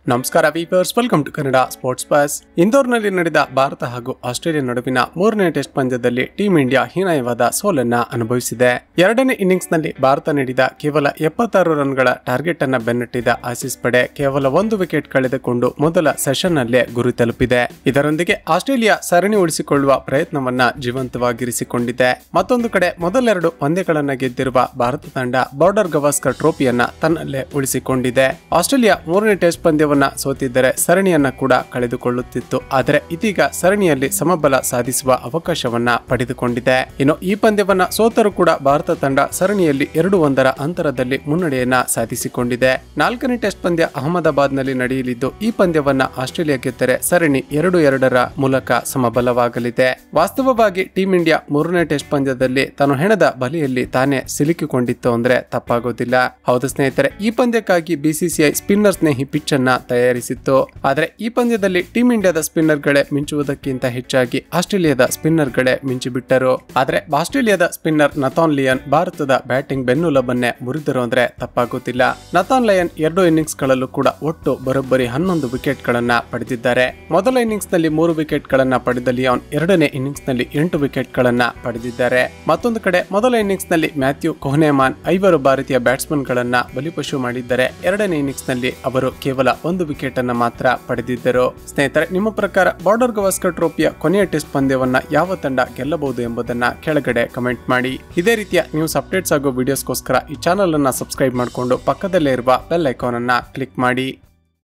ನಮಸ್ಕಾರ viewers welcome to Kannada sports pass ಇಂದೋರ್ನಲ್ಲಿ ನಡೆದ ಭಾರತ ಹಾಗೂ ಆಸ್ಟ್ರೇಲಿಯಾ ನಡುವಿನ ಮೂರನೇ ಟೆಸ್ಟ್ ಪಂದ್ಯದಲ್ಲಿ ಟೀಂ ಇಂಡಿಯಾ ಹೀನಾಯವಾದ ಸೋಲನ್ನ ಅನುಭವಿಸಿದೆ ಎರಡನೇ ಇನ್ನಿಂಗ್ಸ್ ನಲ್ಲಿ ಭಾರತ ನೀಡಿದ ಕೇವಲ ಎಪ್ಪತ್ತಾರು ರನ್ಗಳ ಟಾರ್ಗೆಟ್ ಅನ್ನ ಬೆನ್ನಟ್ಟಿದ ಆಸೀಸ್ ಪಡೆ ಕೇವಲ ಒಂದು ವಿಕೆಟ್ ಕಳೆದುಕೊಂಡು ಮೊದಲ ಸೆಷನ್ ನಲ್ಲೇ ಗುರಿ ತಲುಪಿದೆ ಇದರೊಂದಿಗೆ ಆಸ್ಟ್ರೇಲಿಯಾ ಸರಣಿ ಉಳಿಸಿಕೊಳ್ಳುವ ಪ್ರಯತ್ನವನ್ನ ಜೀವಂತವಾಗಿರಿಸಿಕೊಂಡಿದೆ ಮತ್ತೊಂದು ಕಡೆ ಮೊದಲೆರಡು ಪಂದ್ಯಗಳನ್ನ ಗೆದ್ದಿರುವ ಭಾರತ ತಂಡ ಬಾರ್ಡರ್ ಗವಾಸ್ಕರ್ ಟ್ರೋಫಿಯನ್ನ ತನ್ನಲ್ಲೇ ಉಳಿಸಿಕೊಂಡಿದೆ ಆಸ್ಟ್ರೇಲಿಯಾ ಮೂರನೇ ಟೆಸ್ಟ್ ಪಂದ್ಯವನ್ನ ಸೋತಿದ್ದರೆ ಸರಣಿಯನ್ನ ಕೂಡ ಕಳೆದುಕೊಳ್ಳುತ್ತಿತ್ತು ಆದರೆ ಇದೀಗ ಸರಣಿಯಲ್ಲಿ ಸಮಬಲ ಸಾಧಿಸುವ ಅವಕಾಶವನ್ನ ಪಡೆದುಕೊಂಡಿದೆ ಇನ್ನು ಈ ಪಂದ್ಯವನ್ನ ಸೋತರೂ ಕೂಡ ಭಾರತ ತಂಡ ಸರಣಿಯಲ್ಲಿ ಎರಡು ಒಂದರ ಅಂತರದಲ್ಲಿ ಮುನ್ನಡೆಯನ್ನ ಸಾಧಿಸಿಕೊಂಡಿದೆ ನಾಲ್ಕನೇ ಟೆಸ್ಟ್ ಪಂದ್ಯ ಅಹಮದಾಬಾದ್ನಲ್ಲಿ ನಡೆಯಲಿದ್ದು ಈ ಪಂದ್ಯವನ್ನ ಆಸ್ಟ್ರೇಲಿಯಾ ಗೆದ್ದರೆ ಸರಣಿ ಎರಡು ಎರಡರ ಮೂಲಕ ಸಮಬಲವಾಗಲಿದೆ ವಾಸ್ತವವಾಗಿ ಟೀಂ ಇಂಡಿಯಾ ಮೂರನೇ ಟೆಸ್ಟ್ ಪಂದ್ಯದಲ್ಲಿ ತಾನು ಹೆಣದ ಬಲಿಯಲ್ಲಿ ತಾನೇ ಸಿಲುಕಿಕೊಂಡಿತ್ತು ಅಂದ್ರೆ ತಪ್ಪಾಗೋದಿಲ್ಲ ಹೌದು ಸ್ನೇಹಿತರೆ ಈ ಪಂದ್ಯಕ್ಕಾಗಿ ಬಿಸಿಸಿಐ ಸ್ಪಿನ್ನರ್ ಸ್ನೇಹಿ ಪಿಚ್ ಅನ್ನ ತಯಾರಿಸಿತ್ತು ಆದರೆ ಈ ಪಂದ್ಯದಲ್ಲಿ ಟೀಂ ಇಂಡಿಯಾದ ಸ್ಪಿನ್ನರ್ಗಳೇ ಮಿಂಚುವುದಕ್ಕಿಂತ ಹೆಚ್ಚಾಗಿ ಆಸ್ಟ್ರೇಲಿಯಾದ ಸ್ಪಿನ್ನರ್ಗಳೇ ಮಿಂಚಿಬಿಟ್ಟರು ಆದ್ರೆ ಆಸ್ಟ್ರೇಲಿಯಾದ ಸ್ಪಿನ್ನರ್ ನಥಾನ್ ಲಿಯನ್ ಭಾರತದ ಬ್ಯಾಟಿಂಗ್ ಬೆನ್ನುಲಬನ್ನೇ ಮುರಿದರು ಅಂದ್ರೆ ತಪ್ಪಾಗುತ್ತಿಲ್ಲ ನಥಾನ್ ಲಯನ್ ಎರಡು ಇನ್ನಿಂಗ್ಸ್ ಗಳಲ್ಲೂ ಕೂಡ ಒಟ್ಟು ಬರೋಬ್ಬರಿ ಹನ್ನೊಂದು ವಿಕೆಟ್ ಗಳನ್ನ ಪಡೆದಿದ್ದಾರೆ ಮೊದಲ ಇನ್ನಿಂಗ್ಸ್ ನಲ್ಲಿ ಮೂರು ವಿಕೆಟ್ ಗಳನ್ನ ಪಡೆದ ಲಿಯಾನ್ ಎರಡನೇ ಇನ್ನಿಂಗ್ಸ್ ನಲ್ಲಿ ಎಂಟು ವಿಕೆಟ್ ಗಳನ್ನ ಪಡೆದಿದ್ದಾರೆ ಮತ್ತೊಂದು ಕಡೆ ಮೊದಲ ಇನ್ನಿಂಗ್ಸ್ ನಲ್ಲಿ ಮ್ಯಾಥ್ಯೂ ಕೊಹ್ನೆಮಾನ್ ಐವರು ಭಾರತೀಯ ಬ್ಯಾಟ್ಸ್ಮನ್ ಗಳನ್ನ ಬಲಿಪಶು ಮಾಡಿದ್ದಾರೆ ಎರಡನೇ ಇನ್ನಿಂಗ್ಸ್ ನಲ್ಲಿ ಅವರು ಕೇವಲ ಒಂದು ವಿಕೆಟ್ ಅನ್ನ ಮಾತ್ರ ಪಡೆದಿದ್ದರು ಸ್ನೇಹಿತರೆ ನಿಮ್ಮ ಪ್ರಕಾರ ಬಾರ್ಡರ್ ಗವಾಸ್ಕರ್ ಟ್ರೋಫಿಯ ಕೊನೆಯ ಟೆಸ್ಟ್ ಪಂದ್ಯವನ್ನ ಯಾವ ತಂಡ ಗೆಲ್ಲಬಹುದು ಎಂಬುದನ್ನ ಕೆಳಗಡೆ ಕಮೆಂಟ್ ಮಾಡಿ ಇದೇ ರೀತಿಯ ನ್ಯೂಸ್ ಅಪ್ಡೇಟ್ಸ್ ಹಾಗೂ ವಿಡಿಯೋಸ್ಗೋಸ್ಕರ ಈ ಚಾನಲ್ ಅನ್ನ ಸಬ್ಸ್ಕ್ರೈಬ್ ಮಾಡಿಕೊಂಡು ಪಕ್ಕದಲ್ಲೇ ಇರುವ ಬೆಲ್ ಐಕಾನ್ ಅನ್ನ ಕ್ಲಿಕ್ ಮಾಡಿ